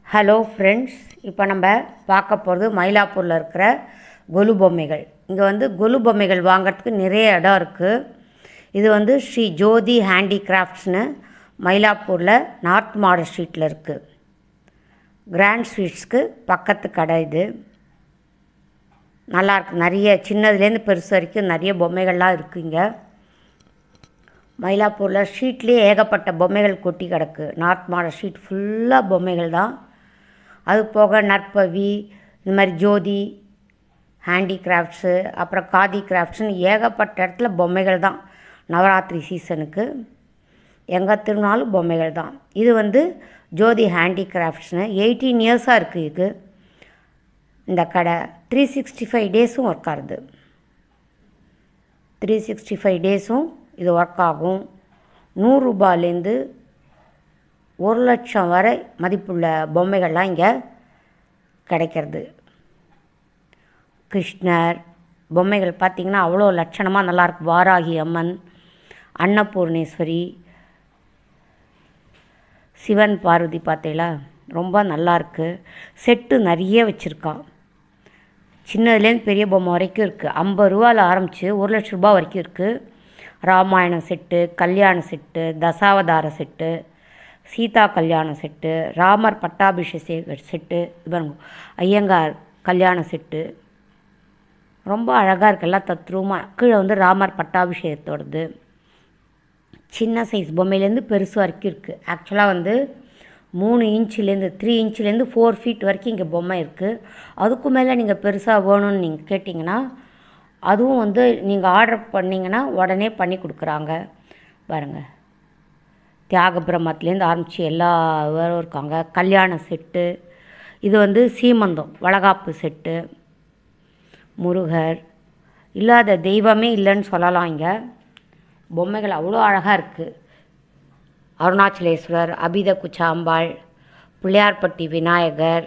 hello friends இப்போ நம்ம பார்க்க போகிறது மயிலாப்பூரில் இருக்கிற கொலு பொம்மைகள் இங்கே வந்து கொலு பொம்மைகள் வாங்குறதுக்கு நிறைய இடம் இருக்குது இது வந்து ஸ்ரீ ஜோதி ஹேண்டிகிராஃப்ட்ஸ்னு மயிலாப்பூரில் நார்த் மாடல் ஸ்ட்ரீட்டில் இருக்குது கிராண்ட் ஸ்வீட்ஸ்க்கு பக்கத்து கடை இது நல்லாயிருக்கு நிறைய சின்னதுலேருந்து பெருசு வரைக்கும் நிறைய பொம்மைகள்லாம் இருக்குது இங்கே மயிலாப்பூரில் ஸ்ட்ரீட்லேயே ஏகப்பட்ட பொம்மைகள் கொட்டி கிடக்கு நார்த் மாடல் ஸ்ட்ரீட் ஃபுல்லாக பொம்மைகள் தான் அது போக நற்பவி இந்த மாதிரி ஜோதி ஹேண்டிகிராஃப்ட்ஸு அப்புறம் காதி கிராஃப்ட்ஸ்னு ஏகப்பட்ட இடத்துல பொம்மைகள் தான் நவராத்திரி சீசனுக்கு எங்கே திரும்பினாலும் பொம்மைகள் தான் இது வந்து ஜோதி ஹேண்டிகிராஃப்ட்ஸ்னு எயிட்டீன் இயர்ஸாக இருக்குது இது இந்த கடை த்ரீ சிக்ஸ்டி ஃபைவ் டேஸும் ஒர்க் ஆகுது த்ரீ சிக்ஸ்டி ஃபைவ் டேஸும் இது ஒர்க் ஆகும் நூறுரூபாலேருந்து ஒரு லட்சம் வரை மதிப்புள்ள பொம்மைகள்லாம் இங்கே கிடைக்கிறது கிருஷ்ணர் பொம்மைகள் பார்த்திங்கன்னா அவ்வளோ லட்சணமாக நல்லாயிருக்கு வாராகி அம்மன் அன்னபூர்ணேஸ்வரி சிவன் பார்வதி பார்த்தீங்களா ரொம்ப நல்லாயிருக்கு செட்டு நிறைய வச்சுருக்கான் சின்னதுலேருந்து பெரிய பொம்மை வரைக்கும் இருக்குது ஐம்பது ரூபாவில் ஆரம்பித்து ஒரு லட்ச ரூபா வரைக்கும் இருக்குது ராமாயணம் செட்டு கல்யாண செட்டு தசாவதார செட்டு சீதா கல்யாண செட்டு ராமர் பட்டாபிஷேக செட்டு இது பாருங்க ஐயங்கார் கல்யாண செட்டு ரொம்ப அழகாக இருக்குது எல்லாம் தத்ரூபமாக கீழே வந்து ராமர் பட்டாபிஷேகத்தோடது சின்ன சைஸ் பொம்மையிலேருந்து பெருசு வரைக்கும் இருக்குது ஆக்சுவலாக வந்து மூணு இன்ச்சிலேருந்து த்ரீ இன்ச்சிலேருந்து ஃபோர் ஃபீட் வரைக்கும் இங்கே பொம்மை இருக்குது அதுக்கு மேலே நீங்கள் பெருசாக வேணும்னு நீங்கள் கேட்டிங்கன்னா அதுவும் வந்து நீங்கள் ஆர்டர் பண்ணிங்கன்னா உடனே பண்ணி கொடுக்குறாங்க பாருங்கள் தியாக பிரம்மத்துலேருந்து ஆரம்பித்து எல்லா பேரும் இருக்காங்க கல்யாண செட்டு இது வந்து சீமந்தம் வளகாப்பு செட்டு முருகர் இல்லாத தெய்வமே இல்லைன்னு சொல்லலாம் இங்கே பொம்மைகள் அவ்வளோ அழகாக இருக்குது அருணாச்சலேஸ்வரர் அபித குச்சாம்பாள் பிள்ளையார்பட்டி விநாயகர்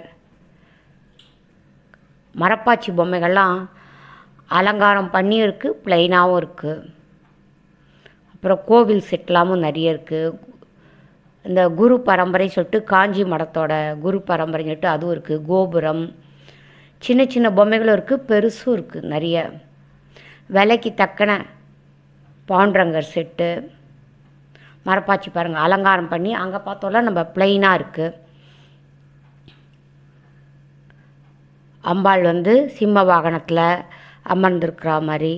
மரப்பாச்சி பொம்மைகள்லாம் அலங்காரம் பண்ணியும் இருக்குது ப்ளைனாகவும் இருக்குது அப்புறம் கோவில் செட்லாமும் நிறைய இருக்குது இந்த குரு பரம்பரை சொல்லிட்டு காஞ்சி மடத்தோட குரு பரம்பரை சொல்லிட்டு அதுவும் இருக்குது கோபுரம் சின்ன சின்ன பொம்மைகளும் இருக்குது பெருசும் இருக்குது நிறைய விலைக்கு தக்கன பாண்டரங்கர் செட்டு மரப்பாச்சி பாருங்கள் அலங்காரம் பண்ணி அங்கே பார்த்தோம்ல நம்ம ப்ளைனாக இருக்குது அம்பாள் வந்து சிம்ம வாகனத்தில் அமர்ந்திருக்கிற மாதிரி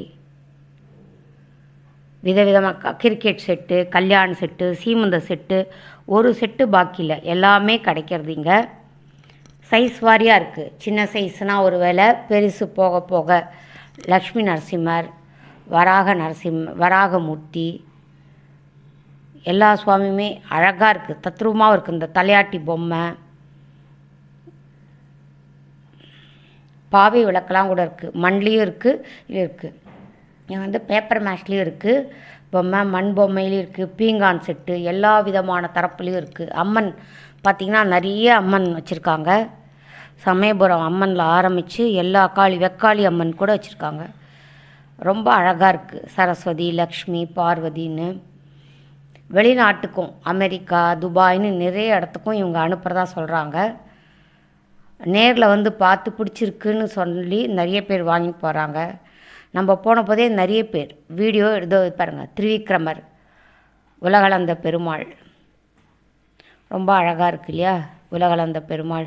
விதவிதமாக கிரிக்கெட் செட்டு கல்யாண செட்டு சீமந்த செட்டு ஒரு செட்டு பாக்கி இல்லை எல்லாமே கிடைக்கிறது இங்கே சைஸ் வாரியாக இருக்குது சின்ன சைஸ்னால் ஒரு வேலை பெருசு போக போக லக்ஷ்மி நரசிம்மர் வராக நரசிம் வராகமூர்த்தி எல்லா சுவாமியுமே அழகாக இருக்குது தத்ரூபமாகவும் இருக்குது இந்த தலையாட்டி பொம்மை பாவை விளக்கெல்லாம் கூட இருக்குது மண்லேயும் இருக்குது இது இருக்குது இங்கே வந்து பேப்பர் மேஷ்லேயும் இருக்குது பொம்மை மண் பொம்மையிலையும் இருக்குது பீங்கான் செட்டு எல்லா விதமான தரப்புலேயும் இருக்குது அம்மன் பார்த்திங்கன்னா நிறைய அம்மன் வச்சுருக்காங்க சமயபுரம் அம்மனில் ஆரம்பித்து எல்லா காளி வெக்காளி அம்மன் கூட வச்சுருக்காங்க ரொம்ப அழகாக இருக்குது சரஸ்வதி லக்ஷ்மி பார்வதின்னு வெளிநாட்டுக்கும் அமெரிக்கா துபாய்னு நிறைய இடத்துக்கும் இவங்க அனுப்புகிறதா சொல்கிறாங்க நேரில் வந்து பார்த்து பிடிச்சிருக்குன்னு சொல்லி நிறைய பேர் வாங்கிட்டு போகிறாங்க நம்ம போன போதே நிறைய பேர் வீடியோ இதோ பாருங்கள் திரிவிக்ரமர் உலகளந்த பெருமாள் ரொம்ப அழகாக இருக்கு இல்லையா உலகளந்த பெருமாள்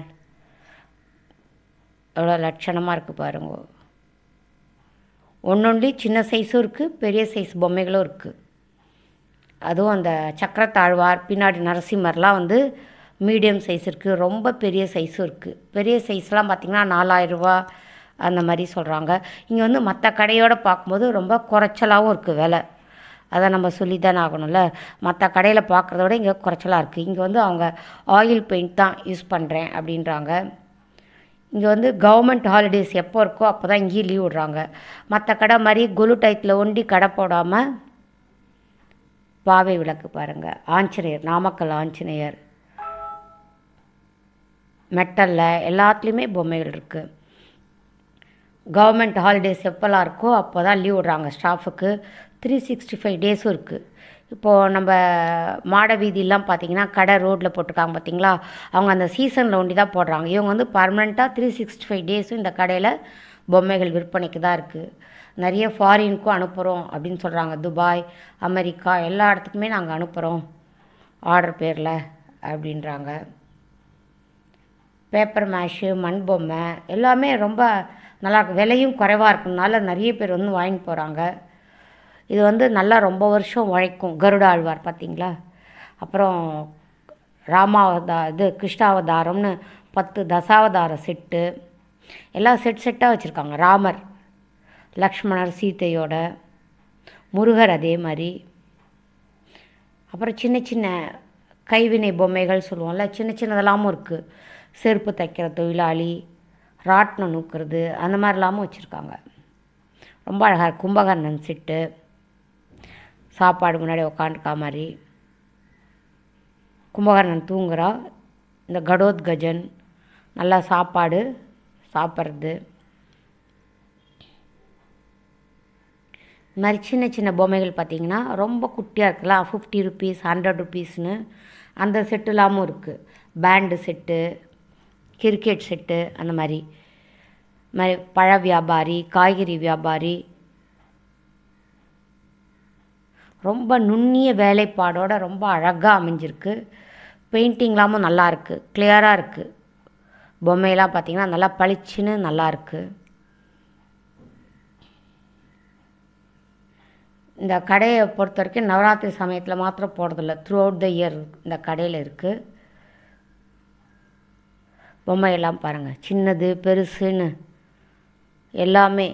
எவ்வளோ லட்சணமாக இருக்குது பாருங்க ஒன்றொன்லி சின்ன சைஸும் இருக்குது பெரிய சைஸ் பொம்மைகளும் இருக்குது அதுவும் அந்த சக்கரத்தாழ்வார் பின்னாடி நரசிம்மர்லாம் வந்து மீடியம் சைஸ் இருக்குது ரொம்ப பெரிய சைஸும் இருக்குது பெரிய சைஸ்லாம் பார்த்திங்கன்னா நாலாயிரரூபா அந்த மாதிரி சொல்கிறாங்க இங்கே வந்து மற்ற கடையோடு பார்க்கும்போது ரொம்ப குறைச்சலாகவும் இருக்குது விலை அதை நம்ம சொல்லி தானே ஆகணும்ல மற்ற கடையில் பார்க்குறத விட இங்கே குறைச்சலாக இருக்குது இங்கே வந்து அவங்க ஆயில் பெயிண்ட் தான் யூஸ் பண்ணுறேன் அப்படின்றாங்க இங்கே வந்து கவர்மெண்ட் ஹாலிடேஸ் எப்போ இருக்கோ அப்போ தான் இங்கேயும் லீவ் விடுறாங்க மற்ற கடை மாதிரி கொலு டயத்தில் ஒண்டி கடை போடாமல் பாவை விளக்கு பாருங்கள் ஆஞ்சநேயர் நாமக்கல் ஆஞ்சநேயர் மெட்டலில் எல்லாத்துலேயுமே பொம்மைகள் இருக்குது கவர்மெண்ட் ஹாலிடேஸ் எப்போல்லாம் இருக்கோ அப்போ தான் லீவ் விடுறாங்க ஸ்டாஃபுக்கு த்ரீ சிக்ஸ்டி ஃபைவ் டேஸும் இருக்குது இப்போது நம்ம மாட வீதியெல்லாம் பார்த்தீங்கன்னா கடை ரோட்டில் போட்டிருக்காங்க பார்த்தீங்களா அவங்க அந்த சீசனில் ஒண்டி தான் போடுறாங்க இவங்க வந்து பர்மனெண்ட்டாக த்ரீ சிக்ஸ்டி ஃபைவ் டேஸும் இந்த கடையில் பொம்மைகள் விற்பனைக்கு தான் இருக்குது நிறைய ஃபாரினுக்கும் அனுப்புகிறோம் அப்படின்னு சொல்கிறாங்க துபாய் அமெரிக்கா எல்லா இடத்துக்குமே நாங்கள் அனுப்புகிறோம் ஆர்டர் பேரில் அப்படின்றாங்க பேப்பர் மேஷு மண் பொம்மை எல்லாமே ரொம்ப நல்லாயிருக்கு விலையும் குறைவாக இருக்கனால நிறைய பேர் வந்து வாங்கிட்டு போகிறாங்க இது வந்து நல்லா ரொம்ப வருஷம் உழைக்கும் கருட ஆழ்வார் பார்த்தீங்களா அப்புறம் ராமாவதா இது கிருஷ்ணாவதாரம்னு பத்து தசாவதார செட்டு எல்லாம் செட் செட்டாக வச்சுருக்காங்க ராமர் லக்ஷ்மணர் சீதையோட முருகர் அதே மாதிரி அப்புறம் சின்ன சின்ன கைவினை பொம்மைகள் சொல்லுவோம்ல சின்ன சின்னதெல்லாமும் இருக்குது செருப்பு தைக்கிற தொழிலாளி ராட்டினம் நூக்கிறது அந்த மாதிரிலாமும் வச்சுருக்காங்க ரொம்ப அழகாக இருக்கு கும்பகர்ணன் செட்டு சாப்பாடு முன்னாடி உக்காந்துருக்கா மாதிரி கும்பகர்ணன் தூங்குறா இந்த கடோத்கஜன் நல்லா சாப்பாடு சாப்பிட்றது இந்த மாதிரி சின்ன சின்ன பொம்மைகள் பார்த்தீங்கன்னா ரொம்ப குட்டியாக இருக்கலாம் ஃபிஃப்டி ருபீஸ் ஹண்ட்ரட் ருபீஸ்னு அந்த செட்டுலாமும் இருக்குது பேண்டு செட்டு கிரிக்கெட் செட்டு அந்த மாதிரி மாதிரி பழ வியாபாரி காய்கறி வியாபாரி ரொம்ப நுண்ணிய வேலைப்பாடோட ரொம்ப அழகாக அமைஞ்சிருக்கு பெயிண்டிங்லாமும் நல்லா இருக்குது கிளியராக இருக்குது பொம்மையெல்லாம் பார்த்தீங்கன்னா நல்லா பளிச்சுன்னு நல்லா இருக்குது இந்த கடையை பொறுத்த வரைக்கும் நவராத்திரி சமயத்தில் மாத்திரம் போடுறதில்ல த்ரூ அவுட் த இயர் இந்த கடையில் இருக்குது பொம்மையெல்லாம் பாருங்கள் சின்னது பெருசுன்னு எல்லாமே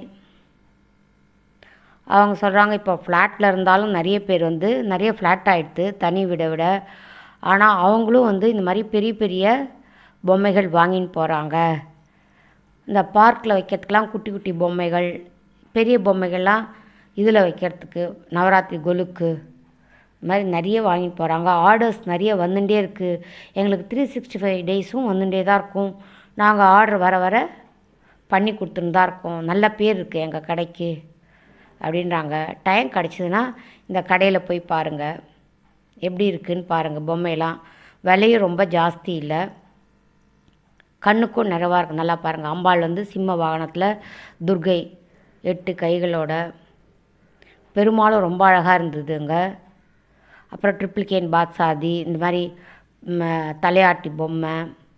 அவங்க சொல்கிறாங்க இப்போ ஃப்ளாட்டில் இருந்தாலும் நிறைய பேர் வந்து நிறைய ஃப்ளாட் ஆகிடுது தனி விட விட ஆனால் அவங்களும் வந்து இந்த மாதிரி பெரிய பெரிய பொம்மைகள் வாங்கின்னு போகிறாங்க இந்த பார்க்கில் வைக்கிறதுக்கெலாம் குட்டி குட்டி பொம்மைகள் பெரிய பொம்மைகள்லாம் இதில் வைக்கிறதுக்கு நவராத்திரி கொலுக்கு இது மாதிரி நிறைய வாங்கிட்டு போகிறாங்க ஆர்டர்ஸ் நிறைய வந்துட்டே இருக்குது எங்களுக்கு த்ரீ சிக்ஸ்டி ஃபைவ் டேஸும் வந்துட்டே தான் இருக்கும் நாங்கள் ஆர்டர் வர வர பண்ணி கொடுத்துன்னு தான் இருக்கோம் நல்ல பேர் இருக்குது எங்கள் கடைக்கு அப்படின்றாங்க டைம் கிடச்சிதுன்னா இந்த கடையில் போய் பாருங்கள் எப்படி இருக்குன்னு பாருங்கள் பொம்மையெல்லாம் விலையும் ரொம்ப ஜாஸ்தி இல்லை கண்ணுக்கும் நிறைவாக இருக்கும் நல்லா பாருங்கள் அம்பாள் வந்து சிம்ம வாகனத்தில் துர்கை எட்டு கைகளோட பெருமாளும் ரொம்ப அழகாக இருந்ததுங்க அப்புறம் ட்ரிப்ளிகேன் பாத்சாதி இந்த மாதிரி ம, தலையாட்டி பொம்மை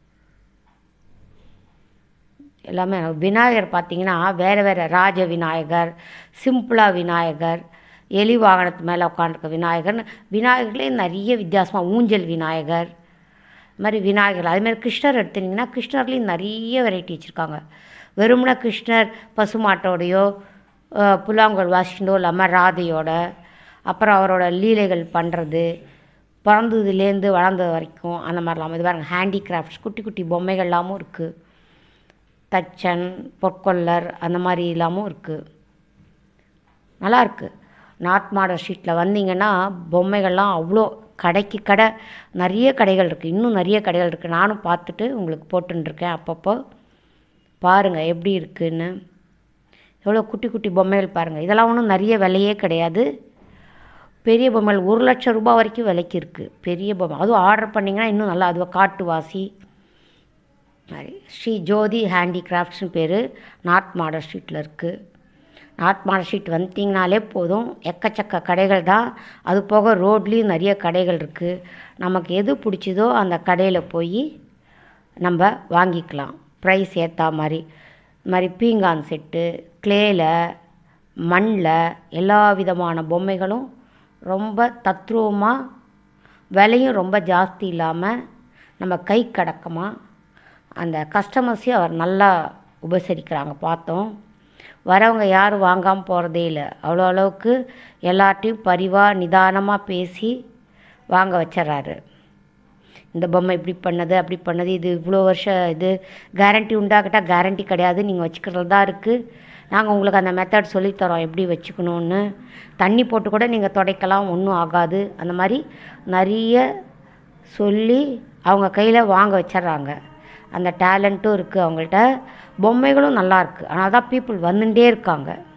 எல்லாமே விநாயகர் பார்த்தீங்கன்னா வேறு வேறு ராஜ விநாயகர் சிம்பிளாக விநாயகர் எலி வாகனத்து மேலே உட்காந்துருக்க விநாயகர் விநாயகர்லேயே நிறைய வித்தியாசமாக ஊஞ்சல் விநாயகர் இது மாதிரி விநாயகர் அதுமாதிரி கிருஷ்ணர் எடுத்துட்டிங்கன்னா கிருஷ்ணர்லேயும் நிறைய வெரைட்டி வச்சுருக்காங்க வெறுமனே கிருஷ்ணர் பசுமாட்டோடையோ அஹ், புல்லாங்குழல் வாசிக்கிட்டோ இல்லாமல் ராதையோட அப்புறம் அவரோட லீலைகள் பண்ணுறது பிறந்ததுலேருந்து வளர்ந்தது வரைக்கும் அந்த மாதிரிலாம் இது பாருங்க ஹேண்டிகிராஃப்ட்ஸ் குட்டி குட்டி பொம்மைகள்லாமும் இருக்குது தச்சன் பொற்கொல்லர் அந்த மாதிரி எல்லாமும் இருக்குது நல்லா இருக்கு நார்த் மாடல் ஸ்ட்ரீட்டில் வந்தீங்கன்னா பொம்மைகள்லாம் அவ்வளோ கடைக்கு கடை நிறைய கடைகள் இருக்குது இன்னும் நிறைய கடைகள் இருக்குது நானும் பார்த்துட்டு உங்களுக்கு போட்டுருக்கேன் அப்பப்போ பாருங்கள் எப்படி இருக்குன்னு எவ்வளோ குட்டி குட்டி பொம்மைகள் பாருங்கள் இதெல்லாம் ஒன்றும் நிறைய விலையே கிடையாது பெரிய பொம்மைகள் ஒரு லட்சம் ரூபாய் வரைக்கும் விலைக்கு இருக்குது பெரிய பொம்மை அதுவும் ஆர்டர் பண்ணிங்கன்னா இன்னும் நல்லா அதுவாக காட்டுவாசி மாதிரி ஸ்ரீ ஜோதி ஹேண்டிகிராஃப்ட்ஸ்னு பேர் நார்த் மாடல் ஸ்ட்ரீட்டில் இருக்குது நார்த் மாடல் ஸ்ட்ரீட் வந்துட்டிங்கனாலே போதும் எக்கச்சக்க கடைகள் தான் அது போக ரோட்லேயும் நிறைய கடைகள் இருக்குது நமக்கு எது பிடிச்சதோ அந்த கடையில் போய் நம்ம வாங்கிக்கலாம் ப்ரைஸ் ஏற்ற மாதிரி இது மாதிரி பீங்கான் செட்டு கிளேயில் மண்ணில் எல்லா விதமான பொம்மைகளும் ரொம்ப தத்ரூபமாக விலையும் ரொம்ப ஜாஸ்தி இல்லாமல் நம்ம கை கடக்கமாக அந்த கஸ்டமர்ஸையும் அவர் நல்லா உபசரிக்கிறாங்க பார்த்தோம் வரவங்க யாரும் வாங்காமல் போகிறதே இல்லை அவ்வளோ அளவுக்கு எல்லார்ட்டையும் பரிவாக நிதானமாக பேசி வாங்க வச்சிட்றாரு இந்த பொம்மை இப்படி பண்ணது அப்படி பண்ணது இது இவ்வளோ வருஷம் இது கேரண்டி உண்டாக்கிட்டா கேரண்டி கிடையாது நீங்கள் வச்சுக்கிறது தான் இருக்குது நாங்கள் உங்களுக்கு அந்த மெத்தட் சொல்லித்தரோம் எப்படி வச்சுக்கணுன்னு தண்ணி போட்டு கூட நீங்கள் துடைக்கலாம் ஒன்றும் ஆகாது அந்த மாதிரி நிறைய சொல்லி அவங்க கையில் வாங்க வச்சிட்றாங்க அந்த டேலண்ட்டும் இருக்குது அவங்கள்ட்ட பொம்மைகளும் நல்லா இருக்குது ஆனால் தான் பீப்புள் வந்துட்டே இருக்காங்க